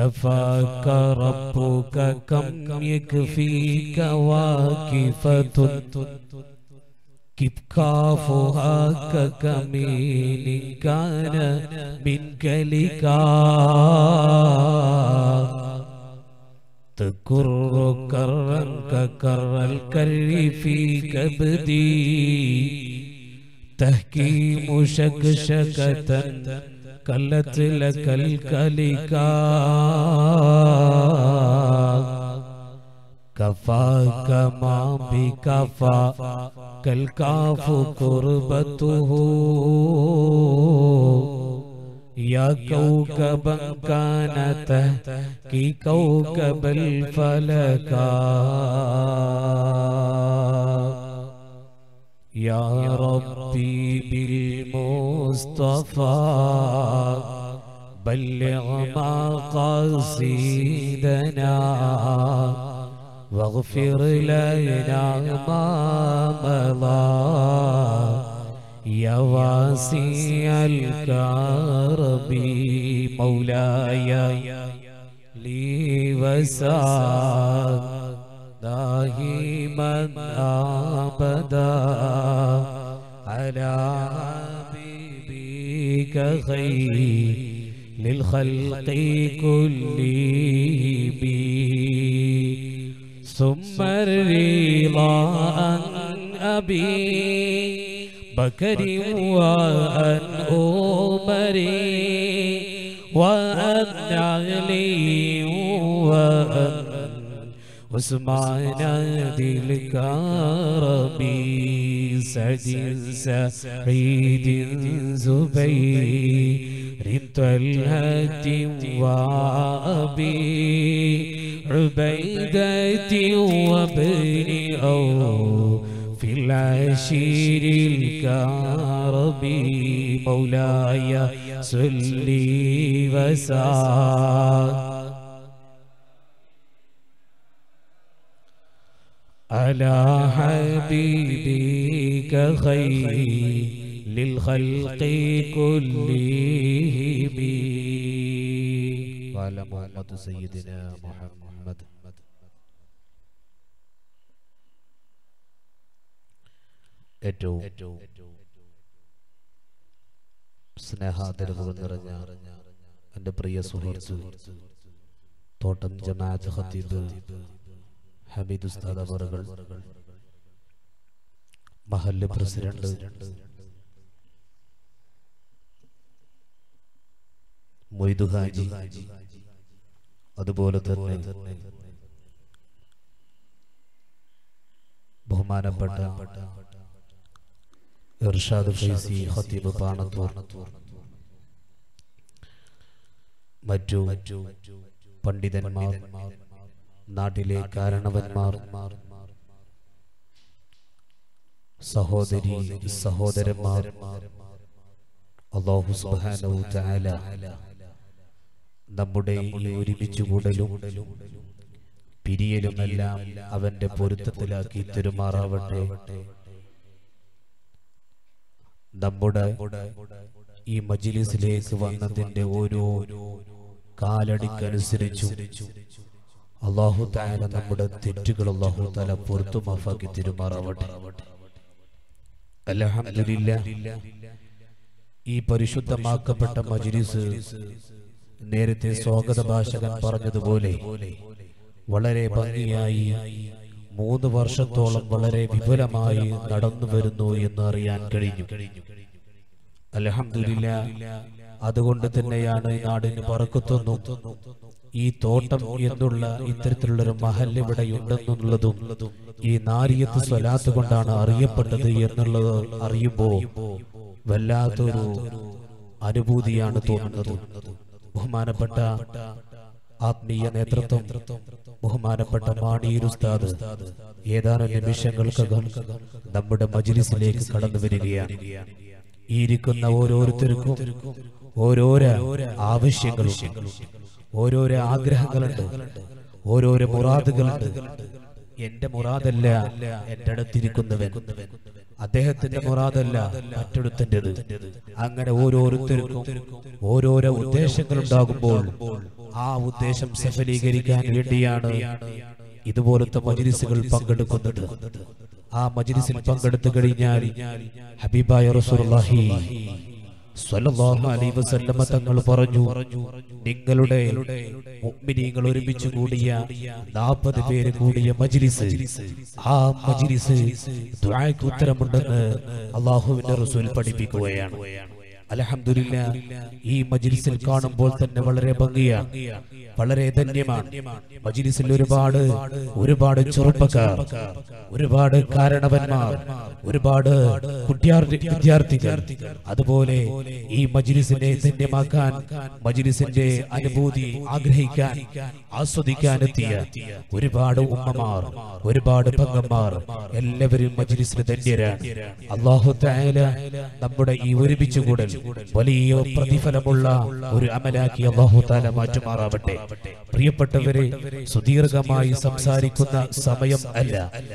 كفاك ربك كم يكفيك واكفة كفكافها ككمين كان منك لكا تكر كرا ككر الكر في كبدي تهكيم شكشكة كلت لك الكلكا كفاك ما بكفى كالكاف قربته يا كوكبا كان تهكي كوكب الفلكا يا ربي بالمصطفى بلغ مقاصدنا واغفر لنا ما مضى يا واسع الكرب مولاي لي وسعد دائما ابدا على حبيبك خير للخلق كلهم ثم الرضا عن ابي بكر وعن عمر وعن علي وعن عثمان ذي الكرم سعد سعيد زبير طلحة وأبي عبيدة وابن أو في العشير الكرب مولاي صلي وسلم على حبيبك خير للخلق كلهم وعلى محمد سيدنا محمد ഏറ്റവും സ്നേഹാദരവുകൾ നിറഞ്ഞ എൻ്റെ പ്രിയ സുഹൃത്ത് തോട്ടം ജമാഅത്ത് ഖത്തീബ് ഹമീദ് ഉസ്താദ് അവറുകൾ മഹല്ല് പ്രസിഡന്റ് മൊയ്തു ഹാജി അതുപോലെ തന്നെ ബഹുമാനപ്പെട്ട ഇർഷാദ് ഫൈസി ഖത്തീബ് പാണത്തൂർ മറ്റു പണ്ഡിതന്മാർ നാട്ടിലെ കാരണവന്മാർ സഹോദരി സഹോദരന്മാർ അള്ളാഹു സുബ്ഹാനഹു തആല നമ്മുടെ ഈ ഒരുമിച്ച് കൂടലും പിരിയലുമെല്ലാം അവന്റെ പൊരുത്തത്തിലാക്കി തെരുമാറാവട്ടെ നമ്മുടെ ഈ മജിലിസിലേക്ക് വന്നതിന്റെ ഓരോ കാലടിക്കനുസരിച്ചു അള്ളാഹു താല നമ്മുടെ തെറ്റുകൾ അള്ളാഹു താല പുറത്തു മാഫാക്കി തിരുമാറാവട്ടെ അലഹമില്ല ഈ പരിശുദ്ധമാക്കപ്പെട്ട മജിലിസ് നേരത്തെ സ്വാഗത ഭാഷകൻ പറഞ്ഞതുപോലെ വളരെ ഭംഗിയായി മൂന്ന് വർഷത്തോളം വളരെ വിപുലമായി നടന്നു വരുന്നു എന്ന് അറിയാൻ കഴിഞ്ഞു അലഹമില്ല അതുകൊണ്ട് തന്നെയാണ് ഈ നാടിന് പറക്കത്തൊന്നും ഈ തോട്ടം എന്നുള്ള ഇത്തരത്തിലുള്ളൊരു മഹൽ ഇവിടെ ഉണ്ടെന്നുള്ളതും ഈ നാരിയത്ത് സ്വലാത്ത് കൊണ്ടാണ് അറിയപ്പെട്ടത് എന്നുള്ളത് അറിയുമ്പോ വല്ലാത്തൊരു അനുഭൂതിയാണ് തോന്നുന്നത് ബഹുമാനപ്പെട്ട ആത്മീയ നേതൃത്വം ബഹുമാനപ്പെട്ട മാണിയൂർ ഉസ്താദ് ഏതാനും നിമിഷങ്ങൾക്കകം നമ്മുടെ മജിലിസിലേക്ക് കടന്നു വരികയാണ് ഈ ഇരിക്കുന്ന ഓരോരുത്തർക്കും ഓരോരോ ആവശ്യങ്ങളുണ്ട് ഓരോരോ ആഗ്രഹങ്ങളുണ്ട് ഓരോരോ മുറാദുകളുണ്ട് എന്റെ മുറാദല്ല എന്റെ അടുത്തിരിക്കുന്നവൻ അദ്ദേഹത്തിന്റെ മുറാദല്ല മറ്റൊരുത്തൻ്റെത് അങ്ങനെ ഓരോരുത്തർക്കും ഓരോരോ ഉദ്ദേശങ്ങൾ ഉണ്ടാകുമ്പോൾ ആ ഉദ്ദേശം സഫലീകരിക്കാൻ വേണ്ടിയാണ് ഇതുപോലത്തെ മജിലിസുകൾ പങ്കെടുക്കുന്നത് ആ മജിലിസിൽ പങ്കെടുത്തു കഴിഞ്ഞാൽ ഹബീബായ റസൂലുള്ളാഹി സ്വല്ലല്ലാഹു അലൈഹി വസല്ലമ തങ്ങൾ പറഞ്ഞു നിങ്ങളുടെ മുഅ്മിനീങ്ങൾ ഒരുമിച്ച് കൂടിയ നാൽപ്പത് പേര് കൂടിയ മജ്ലിസ് ആ മജ്ലിസ് ദുആക്ക് ഉത്തരമുണ്ടെന്ന് അള്ളാഹുവിന്റെ റസൂൽ പഠിപ്പിക്കുകയാണ് അലഹമില്ല ഈ മജിലിസിൽ കാണുമ്പോൾ തന്നെ വളരെ ഭംഗിയാണ് വളരെ ധന്യമാണ് മജിലിസിൽ ഒരുപാട് ഒരുപാട് ചെറുപ്പക്കാർ ഒരുപാട് കാരണവന്മാർ ഒരുപാട് കുട്ടിയാർ- വിദ്യാർത്ഥികൾ അതുപോലെ ഈ മജിലിസിനെ ധന്യമാക്കാൻ മജിലിസിന്റെ അനുഭൂതി ആഗ്രഹിക്കാൻ ആസ്വദിക്കാൻ എത്തിയ ഒരുപാട് ഉമ്മമാർ ഒരുപാട് പങ്കന്മാർ എല്ലാവരും മജിലിസിന് ധന്യരാണ് അള്ളാഹു തആല നമ്മുടെ ഈ ഒരുമിച്ച് കൂടൽ വലിയ പ്രതിഫലമുള്ള ഒരു അമലാക്കി അള്ളാഹു താല മാറ്റുമാറാവട്ടെ പ്രിയപ്പെട്ടവരെ സുദീർഘമായി സംസാരിക്കുന്ന സമയം അല്ല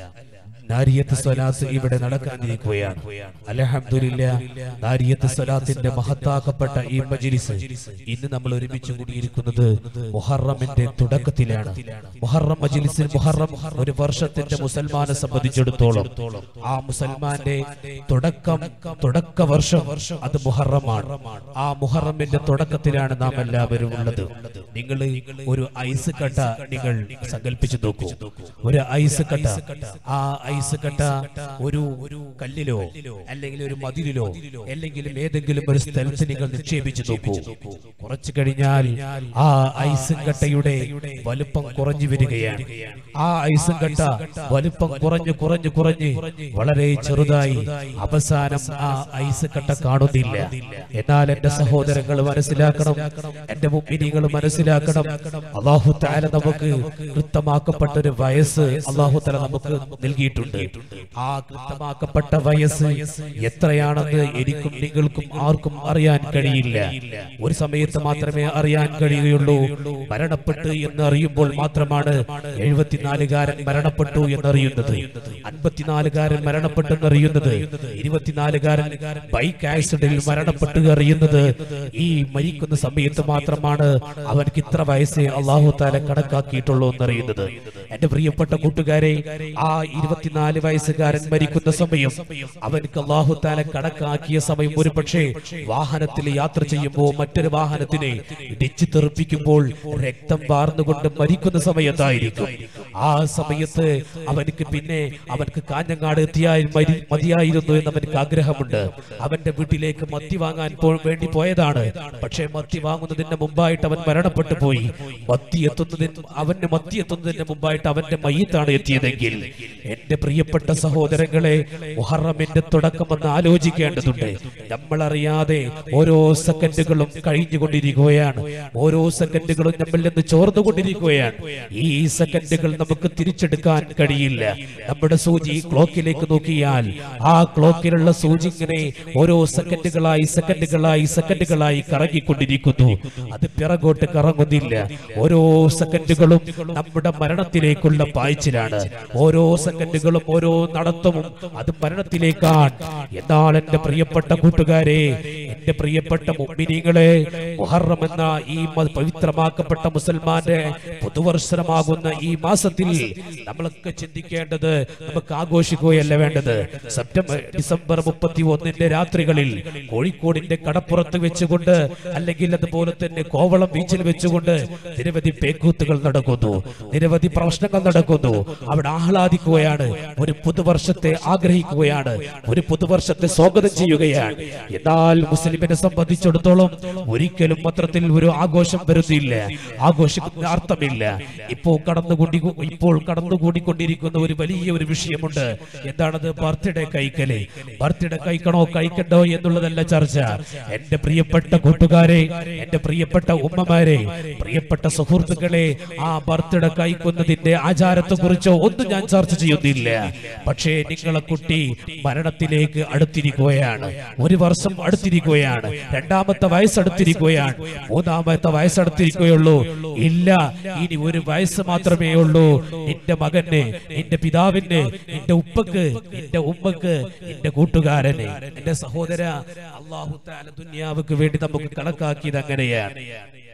നാരിയത്ത് സ്വലാത്ത് ഇവിടെ നടക്കാനിരിക്കുകയാണ് അലഹമില്ല നാരിയത്ത് സ്വലാത്തിന്റെ മഹത്താക്കപ്പെട്ട ഈ മജിലിസ് ഇന്ന് നമ്മൾ ഒരുമിച്ച് കൂടിയിരിക്കുന്നത് മുഹറമിന്റെ തുടക്കത്തിലാണ് മുഹറം മജിലിസിൽ മുഹറം ഒരു വർഷത്തിന്റെ മുസൽമാനെ സംബന്ധിച്ചിടത്തോളം ആ മുസൽമാന്റെ തുടക്കം തുടക്ക വർഷം അത് മുഹറമാണ് ആ മുഹറമിന്റെ തുടക്കത്തിലാണ് നാം എല്ലാവരും ഉള്ളത് നിങ്ങൾ ഒരു ഐസ് കട്ട നിങ്ങൾ സങ്കല്പിച്ചു നോക്കൂ ഒരു ഐസ് കട്ട ആ ഐസ് കട്ട ഒരു ഒരു കല്ലിലോ അല്ലെങ്കിൽ ഒരു മതിലിലോ അല്ലെങ്കിൽ ഏതെങ്കിലും ഒരു സ്ഥലത്ത് നിങ്ങൾ നിക്ഷേപിച്ചു നോക്കൂ കുറച്ചു കഴിഞ്ഞാൽ ആ ഐസ് കട്ടയുടെ വലുപ്പം കുറഞ്ഞു വരികയാണ് ആ ഐസ് കട്ട വലുപ്പം കുറഞ്ഞു കുറഞ്ഞു കുറഞ്ഞ് വളരെ ചെറുതായി അവസാനം ആ ഐസ് കട്ട കാണുന്നില്ല എന്നാൽ എന്റെ സഹോദരങ്ങൾ മനസ്സിലാക്കണം എന്റെ മുമ്പിനികൾ മനസ്സിലാക്കണം അള്ളാഹു താല നമുക്ക് കൃത്തമാക്കപ്പെട്ട ഒരു വയസ്സ് അള്ളാഹു താല നമുക്ക് നൽകിയിട്ടുണ്ട് ആ കൃത്തമാക്കപ്പെട്ട വയസ്സ് എത്രയാണെന്ന് എനിക്കും നിങ്ങൾക്കും ആർക്കും അറിയാൻ കഴിയില്ല ഒരു സമയത്ത് മാത്രമേ അറിയാൻ കഴിയുകയുള്ളൂ മരണപ്പെട്ട് എന്ന് അറിയുമ്പോൾ മാത്രമാണ് എഴുപത്തിനാലുകാരൻ മരണപ്പെട്ടു എന്നറിയുന്നത് അൻപത്തിനാലുകാരൻ മരണപ്പെട്ടു എന്നറിയുന്നത് ഇരുപത്തിനാലുകാരൻ ബൈക്ക് ആക്സിഡന്റിൽ മരണപ്പെട്ടു അറിയുന്നത് ഈ മരിക്കുന്ന സമയത്ത് മാത്രമാണ് അവർക്ക് ഇത്ര വയസ്സേ അള്ളാഹു താല കണക്കാക്കിയിട്ടുള്ളൂ എന്നറിയുന്നത് എന്റെ പ്രിയപ്പെട്ട കൂട്ടുകാരെ ആ ഇരുപത്തിനാല് വയസ്സുകാരൻ മരിക്കുന്ന സമയം അവർക്ക് അള്ളാഹു താല കണക്കാക്കിയ സമയം ഒരു പക്ഷേ വാഹനത്തിൽ യാത്ര ചെയ്യുമ്പോൾ മറ്റൊരു വാഹനത്തിനെ ഇടിച്ചു തെറിപ്പിക്കുമ്പോൾ രക്തം വാർന്നുകൊണ്ട് മരിക്കുന്ന സമയത്തായിരിക്കും ആ സമയത്ത് അവനക്ക് പിന്നെ അവനക്ക് കാഞ്ഞങ്ങാട് എത്തിയാൽ മരി മതിയായിരുന്നു എന്ന് അവനക്ക് ആഗ്രഹമുണ്ട് അവന്റെ വീട്ടിലേക്ക് മത്തി വാങ്ങാൻ പോ- വേണ്ടി പോയതാണ് പക്ഷേ മത്തി വാങ്ങുന്നതിന് മുമ്പായിട്ട് അവൻ മരണപ്പെട്ടു പോയി മത്തി എത്തുന്നതിന് അവന്റെ മത്തി എത്തുന്നതിന് മുമ്പായിട്ട് അവന്റെ മയ്യത്താണ് എത്തിയതെങ്കിൽ എന്റെ പ്രിയപ്പെട്ട സഹോദരങ്ങളെ മുഹറമിന്റെ തുടക്കമെന്ന് ആലോചിക്കേണ്ടതുണ്ട് നമ്മളറിയാതെ ഓരോ സെക്കൻഡുകളും കഴിഞ്ഞുകൊണ്ടിരിക്കുകയാണ് ഓരോ സെക്കൻഡുകളും നമ്മിൽ നിന്ന് ചോർന്നുകൊണ്ടിരിക്കുകയാണ് ഈ സെക്കൻഡുകൾ നമുക്ക് തിരിച്ചെടുക്കാൻ കഴിയില്ല നമ്മുടെ സൂചി ക്ലോക്കിലേക്ക് നോക്കിയാൽ ആ ക്ലോക്കിലുള്ള സൂചി ഇങ്ങനെ ഓരോ സെക്കൻഡുകളായി സെക്കൻഡുകളായി സെക്കൻഡുകളായി കറങ്ങിക്കൊണ്ടിരിക്കുന്നു അത് പിറകോട്ട് കറങ്ങുന്നില്ല ഓരോ സെക്കൻഡുകളും നമ്മുടെ മരണത്തിലേക്കുള്ള പായ്ച്ചിലാണ് ഓരോ സെക്കൻഡുകളും ഓരോ നടത്തവും അത് മരണത്തിലേക്കാണ് എന്നാൽ എന്റെ പ്രിയപ്പെട്ട കൂട്ടുകാരെ എന്റെ പ്രിയപ്പെട്ട മുമ്പിനികളെ മുഹറം എന്ന ഈ മ- പവിത്രമാക്കപ്പെട്ട മുസൽമാന്റെ പുതുവർഷമാകുന്ന ഈ മാസത്തിൽ നമ്മളൊക്കെ ചിന്തിക്കേണ്ടത് നമുക്ക് ആഘോഷിക്കുകയല്ല വേണ്ടത് സെപ്റ്റംബർ ഡിസംബർ മുപ്പത്തി ഒന്നിന്റെ രാത്രികളിൽ കോഴിക്കോടിന്റെ കടപ്പുറത്ത് വെച്ചുകൊണ്ട് അല്ലെങ്കിൽ അതുപോലെ തന്നെ കോവളം ബീച്ചിൽ വെച്ചുകൊണ്ട് നിരവധി പേക്കൂത്തുകൾ നടക്കുന്നു നിരവധി പ്രശ്നങ്ങൾ നടക്കുന്നു അവിടെ ആഹ്ലാദിക്കുകയാണ് ഒരു പുതുവർഷത്തെ ആഗ്രഹിക്കുകയാണ് ഒരു പുതുവർഷത്തെ സ്വാഗതം ചെയ്യുകയാണ് എന്നാൽ മുസ്ലിമിനെ സംബന്ധിച്ചിടത്തോളം ഒരിക്കലും പത്രത്തിൽ ഒരു ആഘോഷം വരുന്നില്ല ആഘോഷിക്കുന്ന അർത്ഥമില്ല ഇപ്പോൾ കടന്നുകൂടി ഇപ്പോൾ കടന്നുകൂടിക്കൊണ്ടിരിക്കുന്ന ഒരു വലിയ ഒരു വിഷയമുണ്ട് എന്താണത് ബർത്ത്ഡേ കഴിക്കല് ബർത്ത്ഡേ കഴിക്കണോ കഴിക്കണ്ടോ എന്നുള്ളതല്ല ചർച്ച എന്റെ പ്രിയപ്പെട്ട കൂട്ടുകാരെ എന്റെ പ്രിയപ്പെട്ട ഉമ്മമാരെ പ്രിയപ്പെട്ട സുഹൃത്തുക്കളെ ആ ബർത്ത്ഡേ കഴിക്കുന്നതിന്റെ ആചാരത്തെ കുറിച്ചോ ഒന്നും ഞാൻ ചർച്ച ചെയ്യുന്നില്ല പക്ഷേ നിങ്ങളെ കുട്ടി മരണത്തിലേക്ക് അടുത്തിരിക്കുകയാണ് ഒരു വർഷം അടുത്തിരിക്കുകയാണ് രണ്ടാമത്തെ വയസ്സടുത്തിരിക്കുകയാണ് മൂന്നാമത്തെ വയസ്സടുത്തിരിക്കുകയുള്ളൂ ഇല്ല ഇനി ഒരു വയസ്സ് മാത്രമേ ഉള്ളൂ നിന്റെ മകന് നിന്റെ പിതാവിന് നിന്റെ ഉപ്പക്ക് നിന്റെ ഉമ്മക്ക് നിന്റെ കൂട്ടുകാരന് എന്റെ സഹോദര അള്ളാഹു താല ദുന്യാവുക്ക് വേണ്ടി നമുക്ക് കണക്കാക്കിയത് അങ്ങനെയാണ്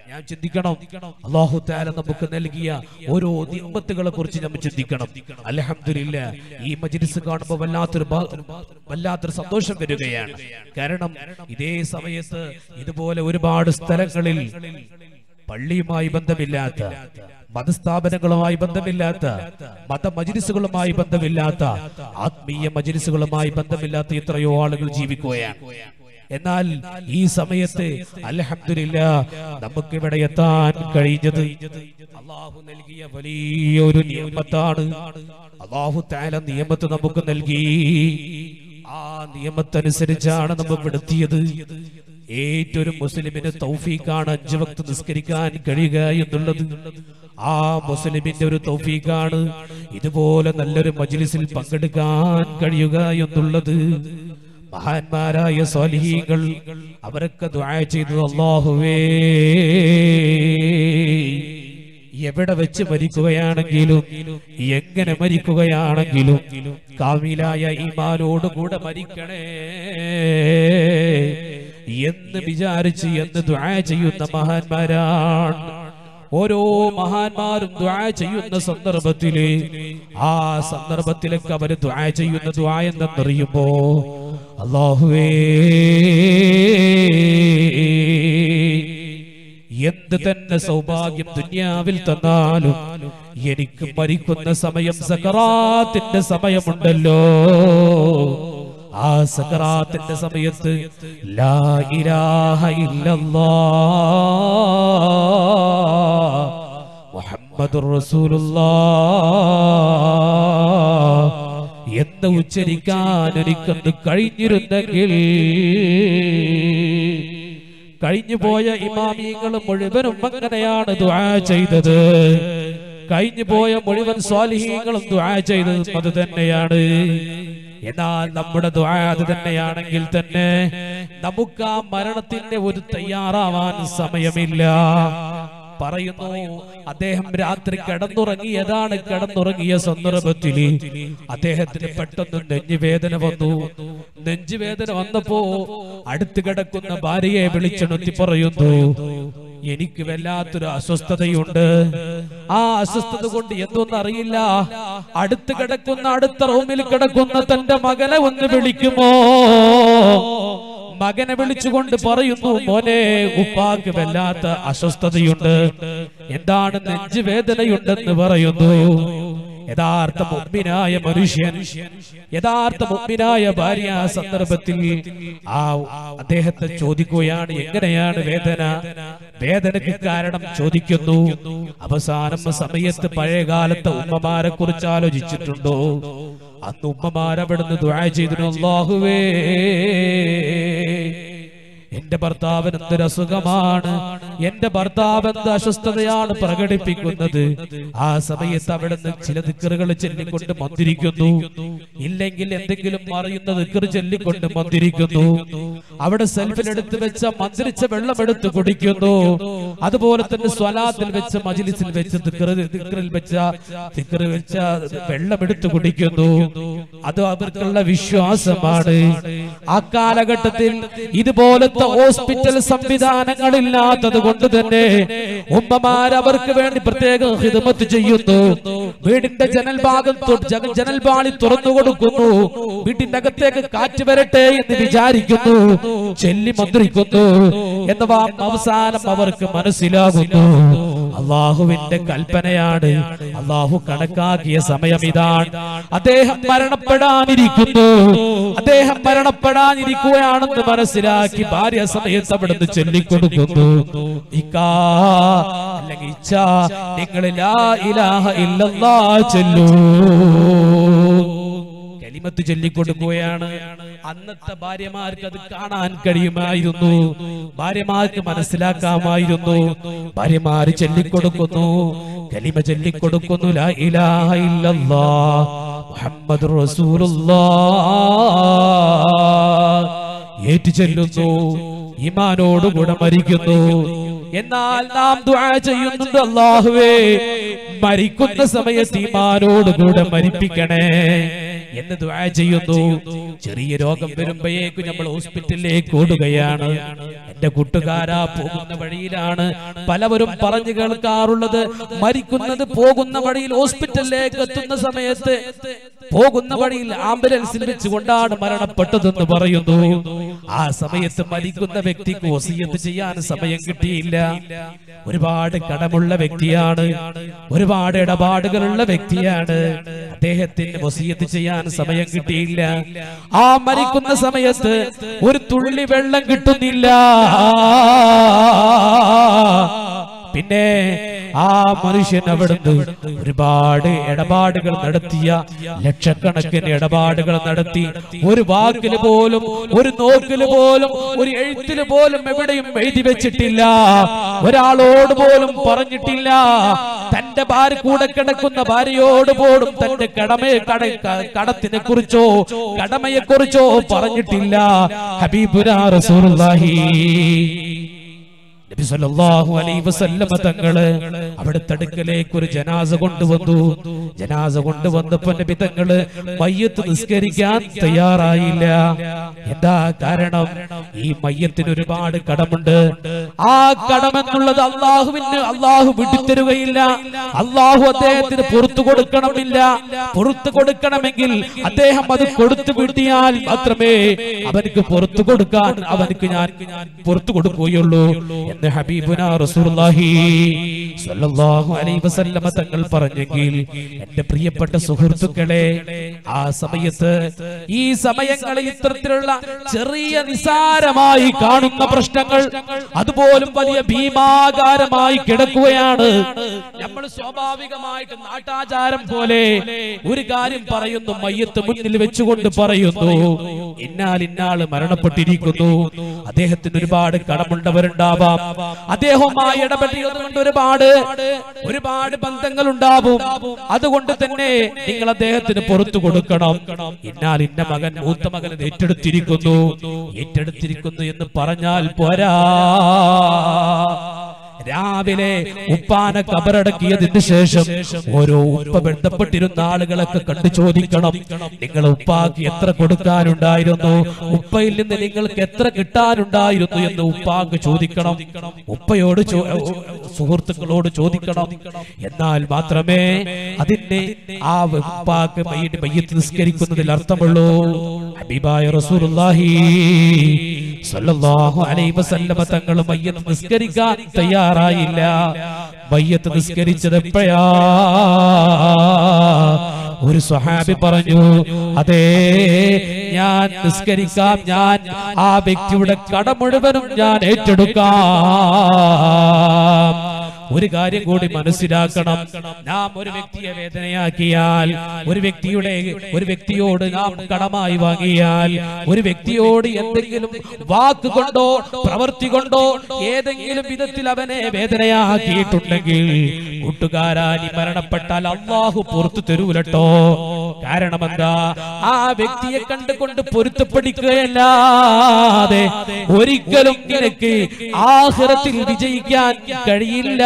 ഞാൻ ചിന്തിക്കണം അള്ളാഹു താല നമുക്ക് നൽകിയ ഓരോ നിയമത്തുകളെ കുറിച്ച് നമ്മൾ ചിന്തിക്കണം അലഹമില്ല ഈ മജിലിസ് കാണുമ്പോൾ വല്ലാത്തൊരു ഭാ- വല്ലാത്തൊരു സന്തോഷം വരികയാണ് കാരണം ഇതേ സമയത്ത് ഇതുപോലെ ഒരുപാട് സ്ഥലങ്ങളിൽ പള്ളിയുമായി ബന്ധമില്ലാത്ത മതസ്ഥാപനങ്ങളുമായി ബന്ധമില്ലാത്ത മത മജിലിസുകളുമായി ബന്ധമില്ലാത്ത ആത്മീയ മജിലിസുകളുമായി ബന്ധമില്ലാത്ത എത്രയോ ആളുകൾ ജീവിക്കുകയാണ് എന്നാൽ ഈ സമയത്ത് അലഹമില്ല നമുക്ക് ഇവിടെ എത്താൻ കഴിഞ്ഞത് അള്ളാഹു നൽകിയ വലിയൊരു നിയമത്താണ് അള്ളാഹു താല നിയമത്ത് നമുക്ക് നൽകി ആ നിയമത്തനുസരിച്ചാണ് നമ്മൾ ഇവിടെ എത്തിയത് ഏറ്റൊരു മുസ്ലിമിന് തൗഫീഖാണ് അഞ്ചു വക്ത് നിസ്കരിക്കാൻ കഴിയുക എന്നുള്ളത് ആ മുസ്ലിമിന്റെ ഒരു തൗഫീഖാണ് ഇതുപോലെ നല്ലൊരു മജ്ലിസിൽ പങ്കെടുക്കാൻ കഴിയുക എന്നുള്ളത് മഹാന്മാരായ സ്വാലിഹീങ്ങൾ അവരൊക്കെ ദുആ ചെയ്തത് അല്ലാഹുവേ എവിടെ വെച്ച് മരിക്കുകയാണെങ്കിലും എങ്ങനെ മരിക്കുകയാണെങ്കിലും കാമിലായ ഈമാനോടുകൂടെ മരിക്കണേ എന്ന് വിചാരിച്ച് എന്ന് ദ്വാ ചെയ്യുന്ന മഹാന്മാരാണ് ഓരോ മഹാന്മാരും ദ്വാ ചെയ്യുന്ന സന്ദർഭത്തില് ആ സന്ദർഭത്തിലൊക്കെ അവര് ദ്വാ ചെയ്യുന്ന ദ്വാ എന്തെന്നറിയുമ്പോ അള്ളാഹുവേ എന്ത് തന്നെ സൗഭാഗ്യം ദുന്യാവിൽ തന്നാലും എനിക്ക് മരിക്കുന്ന സമയം സക്കറാത്തിന്റെ സമയമുണ്ടല്ലോ ആ സക്കറാത്തിന്റെ സമയത്ത് ലാ ഇലാഹ ഇല്ലല്ലാ മുഹമ്മദുർ റസൂലുള്ളാ എന്ന് ഉച്ചരിക്കാൻ എനിക്കൊന്ന് കഴിഞ്ഞിരുന്നെങ്കിൽ കഴിഞ്ഞു പോയ ഇമാമിയങ്ങൾ മുഴുവനും അങ്ങനെയാണ് ദുആ ചെയ്തത് കഴിഞ്ഞു പോയ മുഴുവൻ സ്വാലിഹീങ്ങളും ദുആ ചെയ്തതും അത് തന്നെയാണ് എന്നാൽ നമ്മുടെ ദുആ അത് തന്നെയാണെങ്കിൽ തന്നെ നമുക്ക് ആ മരണത്തിന്റെ ഒരു തയ്യാറാവാൻ സമയമില്ല പറയുന്നു അദ്ദേഹം രാത്രി കിടന്നുറങ്ങിയതാണ് കിടന്നുറങ്ങിയ സന്ദർഭത്തിൽ അദ്ദേഹത്തിന് പെട്ടെന്ന് നെഞ്ചുവേദന വന്നു നെഞ്ചുവേദന വന്നപ്പോ അടുത്ത് കിടക്കുന്ന ഭാര്യയെ വിളിച്ചെണുത്തി പറയുന്നു എനിക്ക് വല്ലാത്തൊരു അസ്വസ്ഥതയുണ്ട് ആ അസ്വസ്ഥത കൊണ്ട് എന്തൊന്നും അറിയില്ല അടുത്ത് കിടക്കുന്ന അടുത്ത റൂമിൽ കിടക്കുന്ന തന്റെ മകനെ ഒന്ന് വിളിക്കുമോ മകനെ വിളിച്ചുകൊണ്ട് പറയുന്നു മോനെ ഉപ്പാക്ക് വല്ലാത്ത അസ്വസ്ഥതയുണ്ട് എന്താണ് നെഞ്ചുവേദനയുണ്ടെന്ന് പറയുന്നു യഥാർത്ഥ മുമ്പിനായ മനുഷ്യൻ യഥാർത്ഥ മുമ്പിനായ ഭാര്യ ആ സന്ദർഭത്തിൽ ആ അദ്ദേഹത്തെ ചോദിക്കുകയാണ് എങ്ങനെയാണ് വേദന വേദനയ്ക്ക് കാരണം ചോദിക്കുന്നു അവസാനം സമയത്ത് പഴയ കാലത്തെ ഉമ്മമാരെ കുറിച്ച് ആലോചിച്ചിട്ടുണ്ടോ അന്ന് ഉമ്മമാരവിടുന്ന് ദുആ ചെയ്തിരുന്നു അല്ലാഹുവേ എന്റെ ഭർത്താവിന് എന്തൊരു അസുഖമാണ് എന്റെ ഭർത്താവ് എന്ത് അസ്വസ്ഥതയാണ് പ്രകടിപ്പിക്കുന്നത് ആ സമയത്ത് അവിടുന്ന് ചില ദിക്കറുകൾ ചൊല്ലിക്കൊണ്ട് മന്ദിരിക്കുന്നു ഇല്ലെങ്കിൽ എന്തെങ്കിലും അറിയുന്ന ദിക്കർ ചൊല്ലിക്കൊണ്ട് മന്ദിരിക്കുന്നു അവിടെ സെൽഫിലെടുത്ത് വെച്ച മന്ത്രിച്ച വെള്ളം എടുത്ത് കുടിക്കുന്നു അതുപോലെ തന്നെ സ്വലാത്തിൽ വെച്ച മജിലിസിൽ വെച്ച ദിക്കറിൽ വെച്ച ദിക്കർ വെച്ച വെള്ളം എടുത്ത് കുടിക്കുന്നു അത് അവർക്കുള്ള വിശ്വാസമാണ് ആ കാലഘട്ടത്തിൽ ഇതുപോലത്തെ ഹോസ്പിറ്റൽ സംവിധാനങ്ങളില്ലാത്തത് കൊണ്ട് തന്നെ ഉമ്മമാർ അവർക്ക് വേണ്ടി പ്രത്യേക ഹിദമത്ത് ചെയ്യുന്നു വീടിന്റെ ജനൽ ഭാഗം തൊ- ജന- ജനൽ പാളി തുറന്നു കൊടുക്കുന്നു വീട്ടിന്റെ അകത്തേക്ക് കാറ്റ് വരട്ടെ എന്ന് വിചാരിക്കുന്നു ചെല്ലി മന്ത്രിക്കുന്നു എന്നവ അവസാനം അവർക്ക് മനസ്സിലാകുന്നു അള്ളാഹുവിന്റെ കൽപ്പനയാണ് അള്ളാഹു കണക്കാക്കിയ സമയം ഇതാണ് അദ്ദേഹം മരണപ്പെടാനിരിക്കുന്നു അദ്ദേഹം മരണപ്പെടാനിരിക്കുകയാണെന്ന് മനസ്സിലാക്കി ഭാര്യ സമയത്ത് അവിടുന്ന് ചൊല്ലിക്കൊടുക്കുന്നു ഇക്കാ അല്ലെങ്കിൽ ഇച്ഛ നിങ്ങൾ ലാ ഇലാഹ ഇല്ലല്ലാ ചൊല്ലൂ കലിമത്ത് ചൊല്ലിക്കൊടുക്കുകയാണ് അന്നത്തെ ഭാര്യമാർക്ക് അത് കാണാൻ കഴിയുമായിരുന്നു ഭാര്യമാർക്ക് മനസ്സിലാക്കാമായിരുന്നു ഭാര്യമാര് ചൊല്ലിക്കൊടുക്കുന്നു കലിമ ചൊല്ലിക്കൊടുക്കുന്നു ലാ ഇലാഹ ഇല്ലല്ലാ മുഹമ്മദ് ഏറ്റു ചെല്ലുന്നു ഇമാനോടുകൂടെ മരിക്കുന്നു എന്നാൽ നാം ദുആ ചെയ്യുന്നുണ്ട് അല്ലാഹുവേ മരിക്കുന്ന സമയത്ത് ഈമാനോടുകൂടെ മരിപ്പിക്കണേ എന്ന് ദുആ ചെയ്യുന്നു ചെറിയ രോഗം വരുമ്പോഴേക്കും നമ്മൾ ഹോസ്പിറ്റലിലേക്ക് ഓടുകയാണ് എന്റെ കൂട്ടുകാരാ പോകുന്ന വഴിയിലാണ് പലവരും പറഞ്ഞു കേൾക്കാറുള്ളത് മരിക്കുന്നത് പോകുന്ന വഴിയിൽ ഹോസ്പിറ്റലിലേക്ക് എത്തുന്ന സമയത്ത് പോകുന്ന വഴിയിൽ ആംബുലൻസിൽ വെച്ചുകൊണ്ടാണ് മരണപ്പെട്ടതെന്ന് പറയുന്നു ആ സമയത്ത് മരിക്കുന്ന വ്യക്തിക്ക് വസീയത്ത് ചെയ്യാൻ സമയം കിട്ടിയില്ല ഒരുപാട് കടമുള്ള വ്യക്തിയാണ് ഒരുപാട് ഇടപാടുകളുള്ള വ്യക്തിയാണ് അദ്ദേഹത്തിന് വസീയത്ത് ചെയ്യാൻ സമയം കിട്ടിയില്ല ആ മരിക്കുന്ന സമയത്ത് ഒരു തുള്ളി വെള്ളം കിട്ടുന്നില്ല പിന്നെ ആ മനുഷ്യൻ അവിടുന്ന് ഒരുപാട് ഇടപാടുകൾ നടത്തിയ ലക്ഷക്കണക്കിന് ഇടപാടുകൾ നടത്തി ഒരു വാക്കില് പോലും ഒരു നോക്കില് പോലും ഒരു എഴുത്തില് പോലും എവിടെയും എഴുതി വെച്ചിട്ടില്ല ഒരാളോട് പോലും പറഞ്ഞിട്ടില്ല തന്റെ ഭാര്യ കൂടെ കിടക്കുന്ന ഭാര്യയോട് പോലും തന്റെ കടമയെ കട കടത്തിനെ കുറിച്ചോ കടമയെ കുറിച്ചോ പറഞ്ഞിട്ടില്ല ഹബീബുനാ റസൂലുള്ളാഹി നബി സല്ലല്ലാഹു അലൈഹി വസല്ലമ തങ്ങള് അവിടുത്തെ അടുക്കലേക്ക് ഒരു ജനാസ കൊണ്ടുവന്നു ജനാസ കൊണ്ടുവന്നപ്പോ നബി തങ്ങള് മയ്യത്ത് നിസ്കരിക്കാൻ തയ്യാറായില്ല എന്താ കാരണം ഈ മയ്യത്തിന് ഒരുപാട് കടമുണ്ട് ആ കടമെന്നുള്ളത് അള്ളാഹുവിന് അള്ളാഹു വിട്ടുതരുകയില്ല അള്ളാഹു അദ്ദേഹത്തിന് പുറത്തു കൊടുക്കണമില്ല പുറത്തു കൊടുക്കണമെങ്കിൽ അദ്ദേഹം അത് കൊടുത്തു വിട്ടിയാൽ മാത്രമേ അവനക്ക് പുറത്തു കൊടുക്കാൻ അവനക്ക് ഞാൻ പുറത്തു കൊടുക്കുകയുള്ളൂ എന്ന് ഹബീബുന റസൂലുള്ളാഹി സ്വല്ലല്ലാഹു അലൈഹി വസല്ലമ തങ്ങൾ പറഞ്ഞെങ്കിൽ എന്റെ പ്രിയപ്പെട്ട സുഹൃത്തുക്കളെ ആ സമയത്ത് ഈ സമയങ്ങളിൽ ഇത്തരത്തിലുള്ള ചെറിയ നിസാരമായി കാണുന്ന പ്രശ്നങ്ങൾ അതുപോലും വലിയ ഭീമാകാരമായി കിടക്കുകയാണ് നമ്മൾ സ്വാഭാവികമായിട്ട് നാട്ടാചാരം പോലെ ഒരു കാര്യം പറയുന്നു മയ്യത്ത് മുന്നിൽ വെച്ചുകൊണ്ട് പറയുന്നു ഇന്നാൽ ഇന്നാള് മരണപ്പെട്ടിരിക്കുന്നു അദ്ദേഹത്തിന് ഒരുപാട് കടമുണ്ടവരുണ്ടാവാം അദ്ദേഹവുമായി ഇടപെട്ടിയത് കൊണ്ട് ഒരുപാട് ഒരുപാട് ബന്ധങ്ങൾ ഉണ്ടാവും അതുകൊണ്ട് തന്നെ നിങ്ങൾ അദ്ദേഹത്തിന് പുറത്തു കൊടുക്കണം ഇന്നാൽ ഇന്ന മകൻ മൂത്ത മകൻ ഇത് ഏറ്റെടുത്തിരിക്കുന്നു ഏറ്റെടുത്തിരിക്കുന്നു എന്ന് പറഞ്ഞാൽ പോരാ രാവിലെ ഉപ്പാനെ കബറടക്കിയതിന് ശേഷം ഓരോ ഉപ്പ ബന്ധപ്പെട്ടിരുന്ന ആളുകളൊക്കെ കണ്ടു ചോദിക്കണം നിങ്ങൾ ഉപ്പാക്ക് എത്ര കൊടുക്കാനുണ്ടായിരുന്നു ഉപ്പയിൽ നിന്ന് നിങ്ങൾക്ക് എത്ര കിട്ടാനുണ്ടായിരുന്നു എന്ന് ഉപ്പാക്ക് ചോദിക്കണം ഉപ്പയോട് ചോ- സുഹൃത്തുക്കളോട് ചോദിക്കണം എന്നാൽ മാത്രമേ അതിന്റെ ആ ഉപ്പാക്ക് മയ്യ- മയ്യത്ത് നിസ്കരിക്കുന്നതിൽ അർത്ഥമുള്ളൂ ഹബീബായ റസൂലുള്ളാഹി സല്ലല്ലാഹു അലൈഹി വസല്ലമ തങ്ങൾ മയ്യത്ത് നിസ്കരിക്കാൻ തയ്യാറായില്ല മയ്യത്ത് നിസ്കരിച്ചത് എപ്പോഴാ ഒരു സ്വഹാബി പറഞ്ഞു അതേ ഞാൻ നിസ്കരിക്കാം ഞാൻ ആ വ്യക്തിയുടെ കട മുഴുവനും ഞാൻ ഏറ്റെടുക്കാം ഒരു കാര്യം കൂടി മനസ്സിലാക്കണം നാം ഒരു വ്യക്തിയെ വേദനയാക്കിയാൽ ഒരു വ്യക്തിയുടെ ഒരു വ്യക്തിയോട് നാം കടമായി വാങ്ങിയാൽ ഒരു വ്യക്തിയോട് എന്തെങ്കിലും വാക്ക് കൊണ്ടോ പ്രവൃത്തി കൊണ്ടോ ഏതെങ്കിലും വിധത്തിൽ അവനെ വേദനയാക്കിയിട്ടുണ്ടെങ്കിൽ കൂട്ടുകാരാനി മരണപ്പെട്ടാൽ അള്ളാഹു പുറത്തു തരൂലട്ടോ കാരണം എന്താ ആ വ്യക്തിയെ കണ്ടുകൊണ്ട് പൊരുത്തപ്പെടിക്കുകയല്ലാതെ ഒരിക്കലും നിനക്ക് ആഹ്റത്തിൽ വിജയിക്കാൻ കഴിയില്ല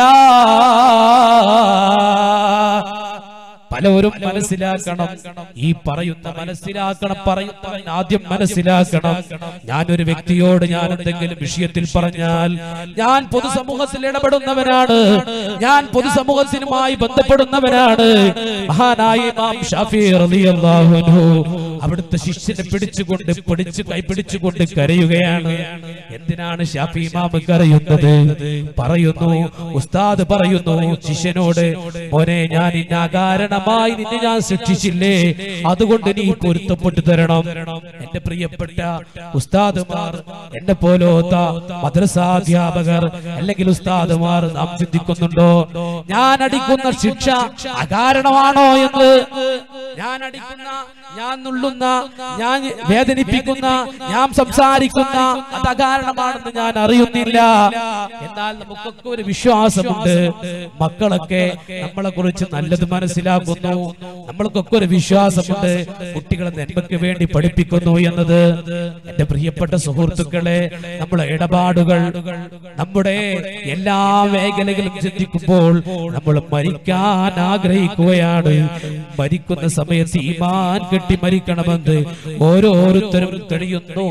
പലവരും മനസ്സിലാക്കണം ഈ പറയുന്ന മനസ്സിലാക്കണം പറയുന്നവൻ ആദ്യം മനസ്സിലാക്കണം ഞാനൊരു വ്യക്തിയോട് ഞാൻ എന്തെങ്കിലും വിഷയത്തിൽ പറഞ്ഞാൽ ഞാൻ പൊതുസമൂഹത്തിൽ ഇടപെടുന്നവനാണ് ഞാൻ പൊതുസമൂഹത്തിനുമായി ബന്ധപ്പെടുന്നവനാണ് മഹാനായ ഇമാം ഷാഫി റളിയല്ലാഹു അൻഹു അവിടുത്തെ ശിഷ്യനെ പിടിച്ചുകൊണ്ട് പിടിച്ചു കൈ പിടിച്ചുകൊണ്ട് കരയുകയാണ് എന്തിനാണ് ഷാഫി ഇമാം കരയുന്നത് പറയുന്നു ഉസ്താദ് പറയുന്നു ശിഷ്യനോട് മോനെ ഞാൻ ഇന്ന കാരണമായി നിന്നെ ഞാൻ ശിക്ഷിച്ചില്ലേ അതുകൊണ്ട് നീ പൊരുത്തപ്പെട്ടു തരണം എന്റെ പ്രിയപ്പെട്ട ഉസ്താദുമാർ എന്നെ പോലോത്ത മദ്രസാധ്യാപകർ അല്ലെങ്കിൽ ഉസ്താദുമാർ നാം ചിന്തിക്കുന്നുണ്ടോ ഞാൻ അടിക്കുന്ന ശിക്ഷ അകാരണമാണോ എന്ന് ഞാൻ അടിക്കുന്ന ഞാൻ നുള്ളുന്ന ഞാൻ വേദനിപ്പിക്കുന്ന ഞാൻ സംസാരിക്കുന്ന അത് അകാരണമാണെന്ന് ഞാൻ അറിയുന്നില്ല എന്നാൽ നമുക്കൊക്കെ ഒരു വിശ്വാസമുണ്ട് മക്കളൊക്കെ നമ്മളെ കുറിച്ച് നല്ലത് മനസ്സിലാക്കുന്നു മനസ്സിലാക്കുന്നു നമ്മൾക്കൊക്കെ ഒരു വിശ്വാസമുണ്ട് കുട്ടികളെ നന്മയ്ക്ക് വേണ്ടി പഠിപ്പിക്കുന്നു എന്നത് എന്റെ പ്രിയപ്പെട്ട സുഹൃത്തുക്കളെ നമ്മളെ ഇടപാടുകൾ നമ്മുടെ എല്ലാ മേഖലകളും ചിന്തിക്കുമ്പോൾ നമ്മൾ മരിക്കാൻ ആഗ്രഹിക്കുകയാണ് മരിക്കുന്ന സമയത്ത് ഈമാൻ കെട്ടി മരിക്കണമെന്ന് ഓരോരുത്തരും കഴിയുന്നു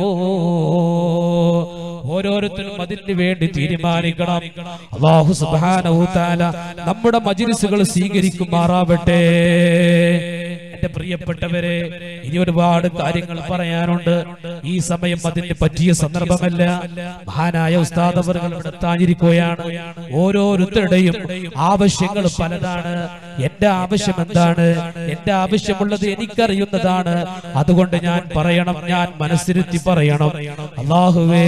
ഓരോരുത്തരും അതിന് വേണ്ടി തീരുമാനിക്കണം അള്ളാഹു സുബ്ഹാനഹു തആല നമ്മുടെ മജ്ലിസുകൾ സ്വീകരിക്കുമാറാവട്ടെ എന്റെ പ്രിയപ്പെട്ടവരെ ഇനി ഒരുപാട് കാര്യങ്ങൾ പറയാനുണ്ട് ഈ സമയം അതിന് പറ്റിയ സന്ദർഭമല്ല മഹാനായ ഉസ്താദ് അവറുകൾ ഇവിടെ താഞ്ഞിരിക്കുകയാണ് ഓരോരുത്തരുടെയും ആവശ്യങ്ങൾ പലതാണ് എന്റെ ആവശ്യം എന്താണ് എന്റെ ആവശ്യമുള്ളത് എനിക്കറിയുന്നതാണ് അതുകൊണ്ട് ഞാൻ പറയണം ഞാൻ മനസ്സിരുത്തി പറയണം അള്ളാഹുവേ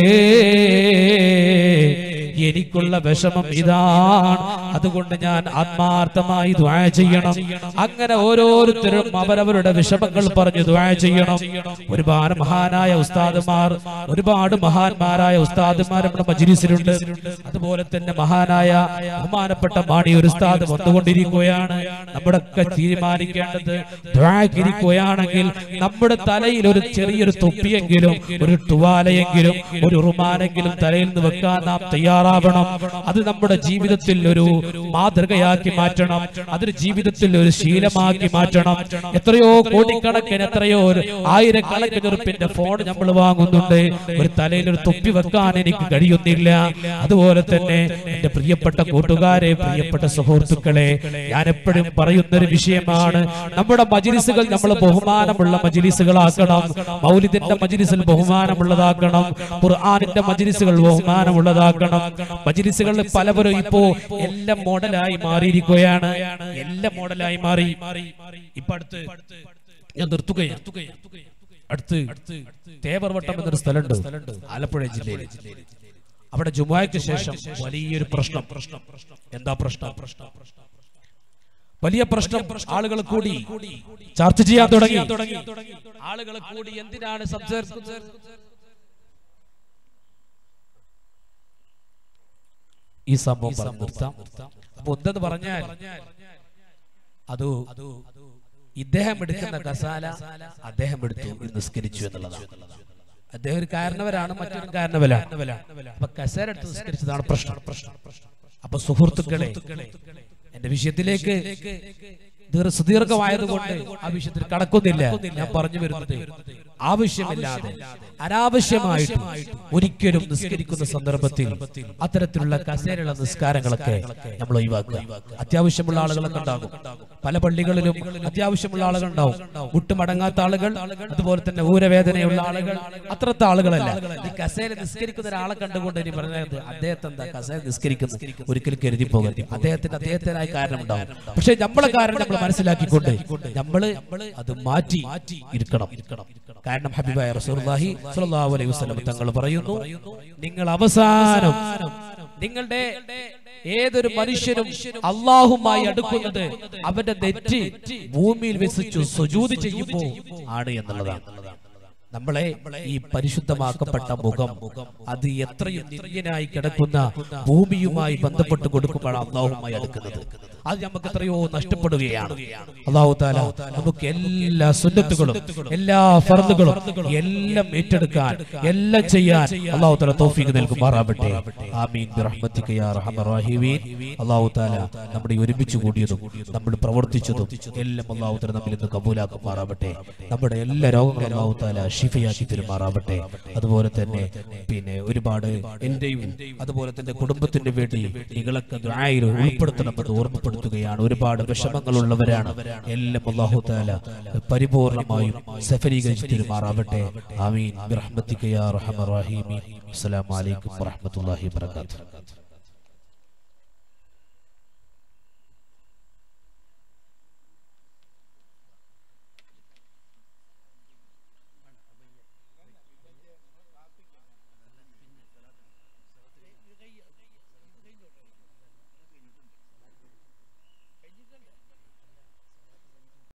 എനിക്കുള്ള വിഷമം ഇതാണ് അതുകൊണ്ട് ഞാൻ ആത്മാർത്ഥമായി ദ്വാ ചെയ്യണം അങ്ങനെ ഓരോരുത്തരും അവരവരുടെ വിഷമങ്ങൾ പറഞ്ഞ് ദ്വാ ചെയ്യണം ഒരുപാട് മഹാനായ ഉസ്താദുമാർ ഒരുപാട് മഹാന്മാരായ ഉസ്താദുമാർ നമ്മുടെ മജ്ലിസിലുണ്ട് അതുപോലെ തന്നെ മഹാനായ ബഹുമാനപ്പെട്ട മാണി ഒരു ഉസ്താദ് വന്നുകൊണ്ടിരിക്കുകയാണ് നമ്മുടെ ഒക്കെ തീരുമാനിക്കേണ്ടത് ദ്വാക്കിരിക്കുകയാണെങ്കിൽ നമ്മുടെ തലയിൽ ഒരു ചെറിയൊരു തൊപ്പിയെങ്കിലും ഒരു ടുവാലയെങ്കിലും ഒരു റുമാനെങ്കിലും തലയിൽ നിന്ന് വെക്കാൻ നാം തയ്യാറാവണം അത് നമ്മുടെ ജീവിതത്തിൽ ഒരു മാതൃകയാക്കി മാറ്റണം അതൊരു ജീവിതത്തിൽ ഒരു ശീലമാക്കി മാറ്റണം എത്രയോ കോടിക്കണക്കിന് എത്രയോ ഒരു ആയിരക്കണക്കിന് ഉറുപ്പിന്റെ ഫോൺ നമ്മൾ വാങ്ങുന്നുണ്ട് ഒരു തലയിൽ ഒരു തൊപ്പി വെക്കാൻ എനിക്ക് കഴിയുന്നില്ല അതുപോലെ തന്നെ എന്റെ പ്രിയപ്പെട്ട കൂട്ടുകാരെ പ്രിയപ്പെട്ട സുഹൃത്തുക്കളെ ഞാൻ എപ്പോഴും പറയുന്ന ഒരു വിഷയമാണ് നമ്മുടെ മജിലിസുകൾ നമ്മൾ ബഹുമാനമുള്ള മജിലിസുകളാക്കണം മൗലിദിന്റെ മജിലിസിൽ ബഹുമാനമുള്ളതാക്കണം ഖുർആാനിന്റെ മജിലിസുകൾ ബഹുമാനമുള്ളതാക്കണം മജിലിസുകളിൽ പലവരും ഇപ്പോ എല്ലാം മോഡലായി മാറിയിരിക്കുകയാണ് എല്ലാം മോഡലായി മാറി ഇപ്പൊ അടുത്ത് ഞാൻ നിർത്തുകയാണ് അടുത്ത് തേവർവട്ടം എന്നൊരു സ്ഥലമുണ്ട് ആലപ്പുഴ ജില്ലയിൽ അവിടെ ജുമായ്ക്ക് ശേഷം വലിയൊരു പ്രശ്നം എന്താ പ്രശ്നം വലിയ പ്രശ്നം ആളുകൾ കൂടി ചർച്ച ചെയ്യാൻ തുടങ്ങി ആളുകൾ കൂടി എന്തിനാണ് സംസാരിക്കുന്നത് ഈ സംഭവം പറഞ്ഞ് നിർത്താം അപ്പൊ എന്തെന്ന് പറഞ്ഞാൽ അത് ഇദ്ദേഹം എടുക്കുന്ന കസാല അദ്ദേഹം എടുത്തു നിസ്കരിച്ചു എന്നുള്ളതാണ് അദ്ദേഹം ഒരു കാരണവരാണ് മറ്റൊരു കാരണവരാണ് അപ്പൊ കസേര എടുത്ത് നിസ്കരിച്ചതാണ് പ്രശ്നം അപ്പൊ സുഹൃത്തുക്കളെ എന്റെ വിഷയത്തിലേക്ക് ദീർ- സുദീർഘമായതുകൊണ്ട് ആ വിഷയത്തിൽ കടക്കുന്നില്ല ഞാൻ പറഞ്ഞു വരുന്നത് ആവശ്യമില്ലാതെ അനാവശ്യമായിട്ട് ഒരിക്കലും നിസ്കരിക്കുന്ന സന്ദർഭത്തിൽ അത്തരത്തിലുള്ള കസേരയുള്ള നിസ്കാരങ്ങളൊക്കെ നമ്മൾ ഒഴിവാക്കുക അത്യാവശ്യമുള്ള ആളുകളൊക്കെ ഉണ്ടാകും പല പള്ളികളിലും അത്യാവശ്യമുള്ള ആളുകൾ ഉണ്ടാവും മുട്ടുമടങ്ങാത്ത ആളുകൾ അതുപോലെ തന്നെ ഊരവേദനയുള്ള ആളുകൾ അത്രത്തെ ആളുകളല്ല ഈ കസേര നിസ്കരിക്കുന്ന ഒരാളെ കണ്ടുകൊണ്ട് ഇനി പറഞ്ഞത് അദ്ദേഹത്തെ എന്താ കസേര നിസ്കരിക്കുന്നു ഒരിക്കലും കരുതി പോകരുത് അദ്ദേഹത്തിന് അദ്ദേഹത്തിനായ കാരണം ഉണ്ടാവും പക്ഷെ നമ്മളെ കാരണം നമ്മൾ മനസ്സിലാക്കിക്കൊണ്ട് നമ്മള് അത് മാറ്റി ഇരിക്കണം കാരണം ഹബീബായ റസൂലുള്ളാഹി സ്വല്ലല്ലാഹു അലൈഹി വസല്ലം തങ്ങൾ പറയുന്നു നിങ്ങൾ അവസാനം നിങ്ങളുടെ ഏതൊരു മനുഷ്യനും അള്ളാഹുമായി അടുക്കുന്നത് അവന്റെ നെറ്റ് ഭൂമിയിൽ വെച്ചിച്ചു സുജൂതി ചെയ്യുമ്പോൾ ആണ് എന്നുള്ളതാണ് നമ്മളെ ഈ പരിശുദ്ധമാക്കപ്പെട്ട മുഖം അത് എത്രയും നിര്യനായി കിടക്കുന്ന ഭൂമിയുമായി ബന്ധപ്പെട്ട് കൊടുക്കുമ്പോഴാണ് അള്ളാഹുമായി അടുക്കുന്നത് അത് നമുക്ക് എത്രയോ നഷ്ടപ്പെടുകയാണ് അള്ളാഹു താല നമുക്ക് എല്ലാ സുന്നത്തുകളും എല്ലാ ഫർദുകളും എല്ലാം ഏറ്റെടുക്കാൻ എല്ലാം ചെയ്യാൻ അള്ളാഹു താല തോഫീക്ക് നൽകുമാറാവട്ടെ ആമീൻ ബിറഹ്മത്തിക യാ അർഹമർ റഹീമീൻ അള്ളാഹു താല നമ്മുടെ ഈ ഒരുമിച്ച് കൂടിയതും നമ്മൾ പ്രവർത്തിച്ചതും എല്ലാം അള്ളാഹു താല നമ്മിൽ നിന്ന് കബൂലാക്കുമാറാവട്ടെ നമ്മുടെ എല്ലാ രോഗങ്ങളും അള്ളാഹു താല ഷിഫയാക്കി പെരുമാറാവട്ടെ അതുപോലെ തന്നെ പിന്നെ ഒരുപാട് എന്റെയും അതുപോലെ തന്നെ കുടുംബത്തിന്റെ വേണ്ടി നിങ്ങളൊക്കെ ദുആയിൽ ഉൾപ്പെടുത്തണമെന്ന് ഓർമ്മപ്പെടുത്തുകയാണ് ഒരുപാട് വിഷമങ്ങളുള്ളവരാണ് എല്ലാം അള്ളാഹു താല പരിപൂർണമായും സഫലീകരിച്ച് പെരുമാറാവട്ടെ ആമീൻ ബിറഹ്മത്തിക യാ അർഹമർ റഹീമീൻ അസ്സലാമു അലൈക്കും വറഹ്മത്തുള്ളാഹി വബറകാതുഹു